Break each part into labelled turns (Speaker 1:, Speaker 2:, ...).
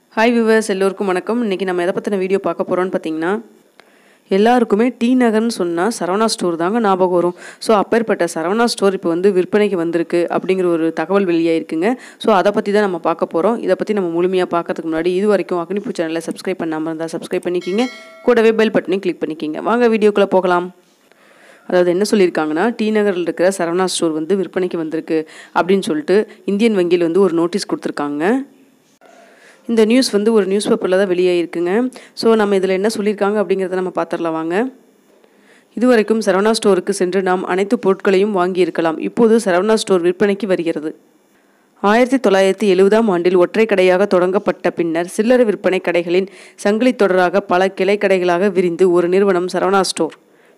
Speaker 1: hi viewers எல்லோருக்கும் வணக்கம் இன்றைக்கி நம்ம எதை பற்றின வீடியோ பார்க்க போகிறோம்னு பார்த்தீங்கன்னா எல்லாருக்குமே டி நகர்னு சொன்னால் சரவணா ஸ்டோர் தாங்க ஞாபகம் வரும் ஸோ அப்பேற்பட்ட சரவணா ஸ்டோர் இப்போ வந்து விற்பனைக்கு வந்திருக்கு அப்படிங்கிற ஒரு தகவல் வெளியாயிருக்குங்க ஸோ அதை பற்றி தான் நம்ம பார்க்க போகிறோம் இதை பற்றி நம்ம முழுமையாக பார்க்கறதுக்கு முன்னாடி இது வரைக்கும் அக்னிபூ சேனலை சப்ஸ்கிரைப் பண்ணாமல் இருந்தால் சப்ஸ்கிரைப் பண்ணிக்கிங்க கூடவே பெல் பட்டனையும் கிளிக் பண்ணிக்கிங்க வாங்க வீடியோக்குள்ளே போகலாம் அதாவது என்ன சொல்லியிருக்காங்கன்னா டி நகரில் இருக்கிற சரவணா ஸ்டோர் வந்து விற்பனைக்கு வந்திருக்கு அப்படின்னு சொல்லிட்டு இந்தியன் வங்கியில் வந்து ஒரு நோட்டீஸ் கொடுத்துருக்காங்க இந்த நியூஸ் வந்து ஒரு நியூஸ் பேப்பரில் தான் வெளியாகிருக்குங்க ஸோ நம்ம இதில் என்ன சொல்லியிருக்காங்க அப்படிங்கிறத நம்ம பார்த்துடலாம் வாங்க இதுவரைக்கும் சரவணா ஸ்டோருக்கு சென்று நாம் அனைத்து பொருட்களையும் வாங்கியிருக்கலாம் இப்போது சரவணா ஸ்டோர் விற்பனைக்கு வருகிறது ஆயிரத்தி தொள்ளாயிரத்தி எழுபதாம் ஆண்டில் ஒற்றை கடையாக தொடங்கப்பட்ட பின்னர் சில்லறை விற்பனை கடைகளின் சங்கிலி தொடராக பல கிளை கடைகளாக விரிந்து ஒரு நிறுவனம் சரவணா ஸ்டோர்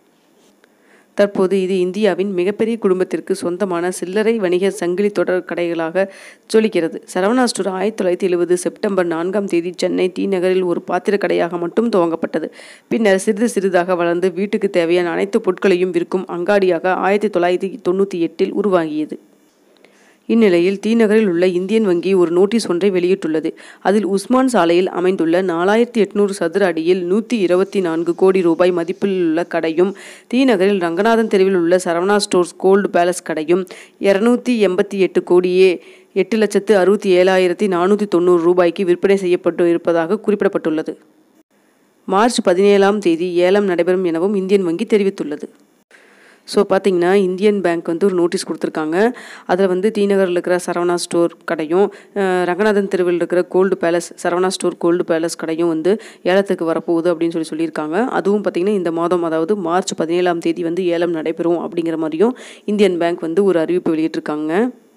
Speaker 1: தற்போது இது இந்தியாவின் மிகப்பெரிய குடும்பத்திற்கு சொந்தமான சில்லறை வணிக சங்கிலி தொடர் கடைகளாக ஜொலிக்கிறது சரவணா ஸ்டோர் ஆயிரத்தி தொள்ளாயிரத்தி எழுபது செப்டம்பர் நான்காம் தேதி சென்னை டி நகரில் ஒரு பாத்திர கடையாக மட்டும் துவங்கப்பட்டது பின்னர் சிறிது சிறிதாக வளர்ந்து வீட்டுக்கு தேவையான அனைத்து பொருட்களையும் விற்கும் அங்காடியாக ஆயிரத்தி தொள்ளாயிரத்தி தொண்ணூற்றி எட்டில் உருவாகியது இந்நிலையில் டி நகரில் உள்ள இந்தியன் வங்கி ஒரு நோட்டீஸ் ஒன்றை வெளியிட்டுள்ளது அதில் உஸ்மான் சாலையில் அமைந்துள்ள நாலாயிரத்தி எட்நூறு சதுர அடியில் நூற்றி இருபத்தி நான்கு கோடி ரூபாய் மதிப்பில் உள்ள கடையும் டி நகரில் ரங்கநாதன் தெருவில் உள்ள சரவணா ஸ்டோர்ஸ் கோல்டு பேலஸ் கடையும் இருநூத்தி எண்பத்தி எட்டு கோடியே எட்டு லட்சத்து அறுபத்தி ஏழாயிரத்தி நானூற்றி தொண்ணூறு ரூபாய்க்கு விற்பனை செய்யப்பட்டு இருப்பதாக குறிப்பிடப்பட்டுள்ளது மார்ச் பதினேழாம் தேதி ஏலம் நடைபெறும் எனவும் இந்தியன் வங்கி தெரிவித்துள்ளது ஸோ பார்த்தீங்கன்னா இந்தியன் பேங்க் வந்து ஒரு நோட்டீஸ் கொடுத்துருக்காங்க அதில் வந்து டி நகரில் இருக்கிற சரவணா ஸ்டோர் கடையும் அஹ், ரங்கநாதன் தெருவில் இருக்கிற gold palace Saravana store gold palace கடையும் வந்து ஏலத்துக்கு வரப்போகுது அப்படின்னு சொல்லி சொல்லியிருக்காங்க அதுவும் பார்த்தீங்கன்னா இந்த மாதம் அதாவது மார்ச் பதினேழாம் தேதி வந்து ஏலம் நடைபெறும் அப்படிங்கிற மாதிரியும் இந்தியன் பேங்க் வந்து ஒரு அறிவிப்பு வெளியிட்டிருக்காங்க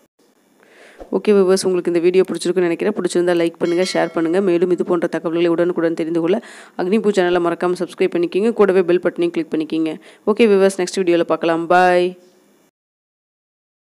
Speaker 1: ஓகே விவர்ஸ் உங்களுக்கு இந்த வீடியோ பிடிச்சிருக்குன்னு நினைக்கிறேன் பிடிச்சிருந்தா லைக் பண்ணுங்கள் ஷேர் பண்ணுங்கள் மேலும் இது போன்ற தகவல்களை உடனுக்குடன் தெரிந்து கொள்ள அக்னிபூ சேனலை மறக்காமல் சப்ஸ்கிரைப் பண்ணிக்கிங்க கூடவே பெல் பட்டனையும் கிளிக் பண்ணிக்கிங்க ஓகே விவர்ஸ் நெக்ஸ்ட் வீடியோவில் பார்க்கலாம் பாய்